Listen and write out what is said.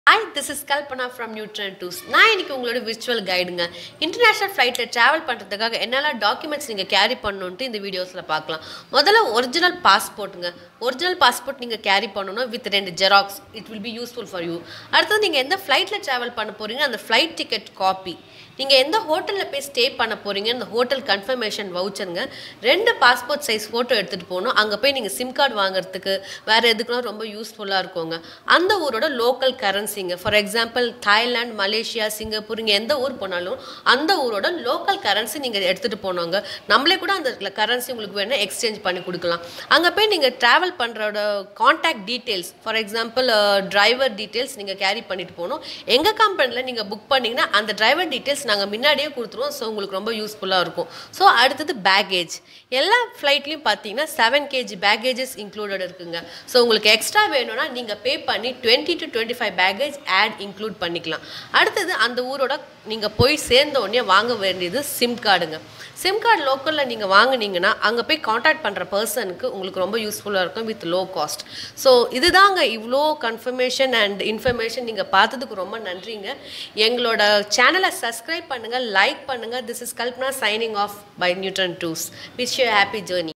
hi this is Kalpana from Neutron tours நான் இன்னைக்கு உங்களோட விர்ச்சுவல் கைடுங்க இன்டர்நேஷனல் ஃப்ளைட்டில் ட்ராவல் பண்ணுறதுக்காக என்னெல்லாம் டாக்குமெண்ட்ஸ் நீங்கள் கேரி பண்ணணுன்ட்டு இந்த வீடியோஸில் பார்க்கலாம் முதல்ல ஒரிஜினல் பாஸ்போர்ட்டுங்க ஒரிஜினல் பாஸ்போர்ட் நீங்கள் கேரி பண்ணணும் வித் ரெண்டு xerox it will be useful for you அடுத்தது நீங்கள் எந்த ஃப்ளைட்டில் ட்ராவல் பண்ண போகிறீங்க அந்த ஃப்ளைட் டிக்கெட் காப்பி நீங்கள் எந்த ஹோட்டலில் போய் ஸ்டே பண்ண போகிறீங்க அந்த ஹோட்டல் கன்ஃபர்மேஷன் வவுச்சருங்க ரெண்டு பாஸ்போர்ட் சைஸ் ஃபோட்டோ எடுத்துகிட்டு போகணும் அங்கே போய் நீங்கள் சிம் கார்டு வாங்குறதுக்கு வேறு எதுக்குலாம் ரொம்ப யூஸ்ஃபுல்லாக இருக்குங்க அந்த ஊரோட லோக்கல் கரன்சிங்க for example Thailand Malaysia Singapore இங்கே எந்த ஊர் போனாலும் அந்த ஊரோட லோக்கல் கரன்சி நீங்கள் எடுத்துகிட்டு போனவங்க நம்மளே கூட அந்த கரன்சி உங்களுக்கு வேணால் எக்ஸ்சேஞ்ச் பண்ணி கொடுக்கலாம் அங்கே போய் நீங்கள் ட்ராவல் பண்ணுறோட contact details for example driver details நீங்கள் கேரி பண்ணிட்டு போகணும் எங்கள் கம்பெனியில் நீங்கள் புக் பண்ணிங்கன்னா அந்த டிரைவர் டீட்டெயில்ஸ் நாங்கள் முன்னாடியே கொடுத்துருவோம் ஸோ உங்களுக்கு ரொம்ப யூஸ்ஃபுல்லாக இருக்கும் ஸோ அடுத்தது பேக்கேஜ் எல்லா ஃப்ளைட்லையும் பார்த்தீங்கன்னா செவன் கேஜி பேக்கேஜஸ் இன்க்ளூடட் இருக்குங்க ஸோ உங்களுக்கு எக்ஸ்ட்ரா வேணும்னா நீங்கள் பே பண்ணி twenty to twenty five baggage add include பண்ணிக்கலாம் அடுத்தது அந்த ஊரோட நீங்கள் போய் சேர்ந்த உடனே வாங்க வேண்டியது சிம் கார்டுங்க சிம் கார்டு லோக்கலில் நீங்கள் வாங்குனீங்கன்னா அங்கே போய் காண்டாக்ட் பண்ணுற பர்சனுக்கு உங்களுக்கு ரொம்ப யூஸ்ஃபுல்லாக இருக்கும் வித் லோ காஸ்ட் ஸோ இதுதாங்க இவ்வளோ கன்ஃபர்மேஷன் அண்ட் இன்ஃபர்மேஷன் நீங்கள் பார்த்ததுக்கு ரொம்ப நன்றிங்க எங்களோட சேனலை சப்ஸ்கிரைப் பண்ணுங்கள் லைக் பண்ணுங்கள் this is Kalpana signing off by Neutron tours wish you happy journey